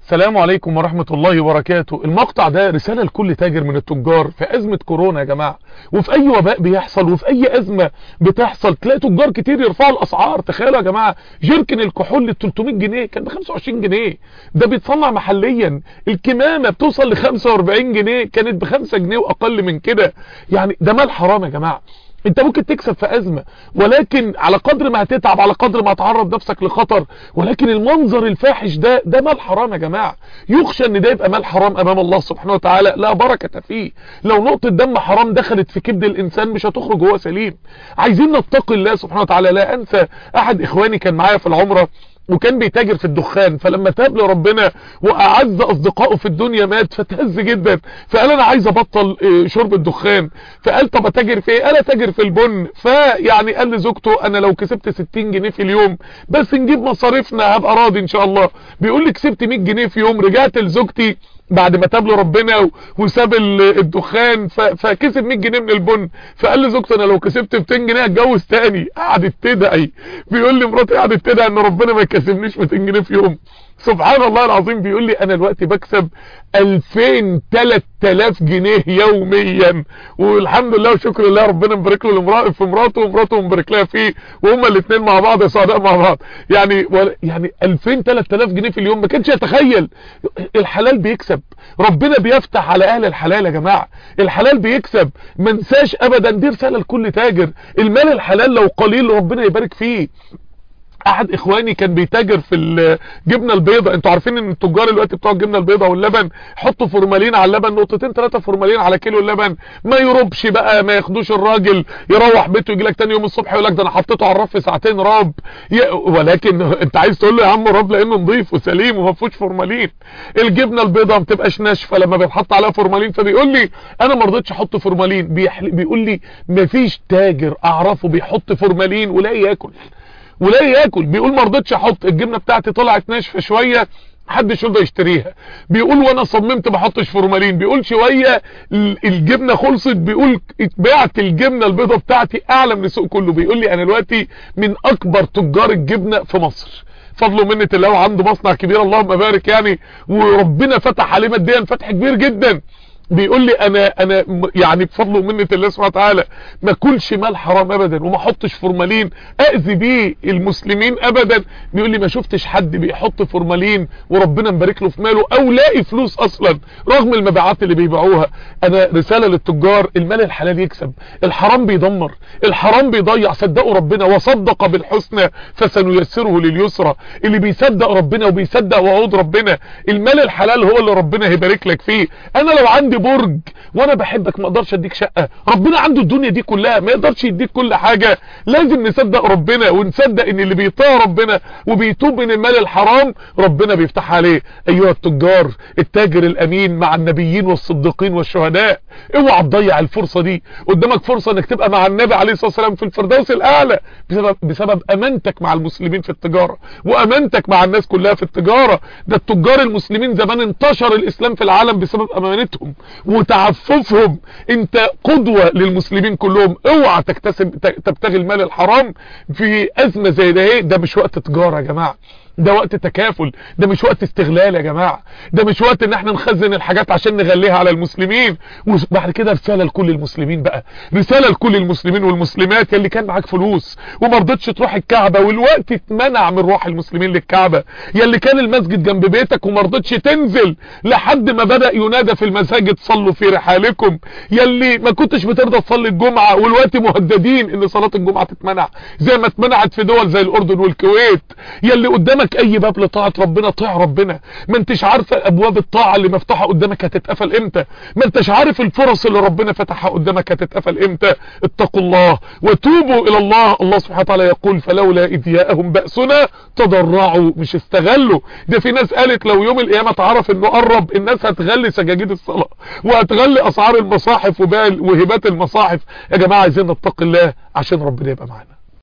السلام عليكم ورحمة الله وبركاته المقطع ده رسالة لكل تاجر من التجار في أزمة كورونا يا جماعة وفي أي وباء بيحصل وفي أي أزمة بتحصل تلاقي تجار كتير يرفعوا الأسعار تخيلوا يا جماعة جيركن الكحول ل 300 جنيه كان ب 25 جنيه ده بيتصنع محليا الكمامة بتوصل ل 45 جنيه كانت ب 5 جنيه وأقل من كده يعني ده مال حرام يا جماعة انت ممكن تكسب في ازمة ولكن على قدر ما هتتعب على قدر ما هتعرض نفسك لخطر ولكن المنظر الفاحش ده ده مال حرام يا جماعة يخشى ان ده يبقى مال حرام امام الله سبحانه وتعالى لا بركة فيه لو نقطة دم حرام دخلت في كبد الانسان مش هتخرج هو سليم عايزين نتقي الله سبحانه وتعالى لا انسى احد اخواني كان معايا في العمرة وكان بيتاجر في الدخان فلما تاب لربنا واعز اصدقائه في الدنيا مات فتهز جدا فقال انا عايز ابطل شرب الدخان فقال طب اتاجر في ايه قال اتاجر في البن فيعني قال لزوجته انا لو كسبت 60 جنيه في اليوم بس نجيب مصاريفنا هبقى راضي ان شاء الله بيقول لي كسبت 100 جنيه في يوم رجعت لزوجتي بعد ما تاب له ربنا وساب الدخان فكسب 100 جنيه من البن فقال لزوجته انا لو كسبت 200 جنيه هتجوز تاني قعدت تدعي بيقول لي مراتي قعدت تدعي ان ربنا ما يكسبنيش 200 جنيه في يوم سبحان الله العظيم بيقول لي انا دلوقتي بكسب 2000 3000 جنيه يوميا والحمد لله وشكر لله ربنا مبارك له لمراته في مراته ومراته مبارك لها فيه وهما الاثنين مع بعض سعداء مع بعض يعني يعني 2000 3000 جنيه في اليوم ما كانش يتخيل الحلال بيكسب ربنا بيفتح على اهل الحلال يا جماعه الحلال بيكسب ما انساش ابدا دي رساله لكل تاجر المال الحلال لو قليل ربنا يبارك فيه احد اخواني كان بيتاجر في الجبنه البيضاء انتوا عارفين ان التجار دلوقتي بتوع الجبنه البيضاء واللبن حطوا فورمالين على اللبن نقطتين ثلاثه فورمالين على كيلو اللبن ما يربش بقى ما ياخدوش الراجل يروح بيته يجي لك تاني يوم الصبح يقول لك ده انا حطيته على الرف ساعتين راب ولكن انت عايز تقول له يا عم راب لانه نظيف وسليم وما فيهوش فورمالين الجبنه البيضاء ما بتبقاش ناشفه لما بيتحط عليها فورمالين فبيقول لي انا ما رضيتش احط فورمالين بيقول لي ما فيش تاجر اعرفه بيحط فورمالين ولا ياكل ولا ياكل بيقول ما رضيتش احط الجبنه بتاعتي طلعت ناشفه شويه محدش يرضى يشتريها بيقول وانا صممت ما احطش فورمالين بيقول شويه الجبنه خلصت بيقول بعت الجبنه البيضه بتاعتي اعلى من السوق كله بيقول لي انا دلوقتي من اكبر تجار الجبنه في مصر فضل ومنه الله وعنده مصنع كبير اللهم بارك يعني وربنا فتح عليه ماديا فتح كبير جدا بيقول لي انا انا يعني بفضل ومنه الله سبحانه وتعالى ما اكلش مال حرام ابدا وما احطش فورمالين اذي بيه المسلمين ابدا بيقول لي ما شفتش حد بيحط فورمالين وربنا مبارك له في ماله او لاقي فلوس اصلا رغم المبيعات اللي بيبيعوها انا رساله للتجار المال الحلال يكسب الحرام بيدمر الحرام بيضيع صدقوا ربنا وصدق بالحسنى فسنيسره لليسرى اللي بيصدق ربنا وبيصدق وعود ربنا المال الحلال هو اللي ربنا هيبارك لك فيه انا لو عندي برج وانا بحبك ما اقدرش اديك شقة ربنا عنده الدنيا دي كلها ما يقدرش يديك كل حاجة لازم نصدق ربنا ونصدق ان اللي بيطيع ربنا وبيتوب من المال الحرام ربنا بيفتح عليه ايها التجار التاجر الامين مع النبيين والصديقين والشهداء اوعى تضيع الفرصة دي قدامك فرصة انك تبقى مع النبي عليه الصلاة والسلام في الفردوس الاعلى بسبب, بسبب امانتك مع المسلمين في التجارة وامانتك مع الناس كلها في التجارة ده التجار المسلمين زمان انتشر الاسلام في العالم بسبب امانتهم وتعففهم انت قدوة للمسلمين كلهم اوعى تكتسب تبتغي المال الحرام في ازمة زي ده ده مش وقت تجارة يا جماعة ده وقت تكافل ده مش وقت استغلال يا جماعة ده مش وقت ان احنا نخزن الحاجات عشان نغليها على المسلمين وبعد كده رسالة لكل المسلمين بقى رسالة لكل المسلمين والمسلمات يلي كان معاك فلوس وما رضتش تروح الكعبة والوقت اتمنع من روح المسلمين للكعبة يلي كان المسجد جنب بيتك وما رضتش تنزل لحد ما بدأ ينادى في المساجد صلوا في رحالكم يلي ما كنتش بترضى تصلي الجمعة والوقت مهددين ان صلاة الجمعة تتمنع زي ما اتمنعت في دول زي الاردن والكويت يلي قدامك اي باب لطاعة ربنا طيع ربنا ما انتش عارفة ابواب الطاعة اللي مفتوحة قدامك هتتقفل امتى ما انتش عارف الفرص اللي ربنا فتحها قدامك هتتقفل امتى اتقوا الله وتوبوا الى الله الله سبحانه وتعالى يقول فلولا اذ جاءهم بأسنا تضرعوا مش استغلوا ده في ناس قالت لو يوم القيامة تعرف انه قرب الناس هتغلي سجاجيد الصلاة وهتغلي اسعار المصاحف وهبات المصاحف يا جماعة عايزين نتقي الله عشان ربنا يبقى معانا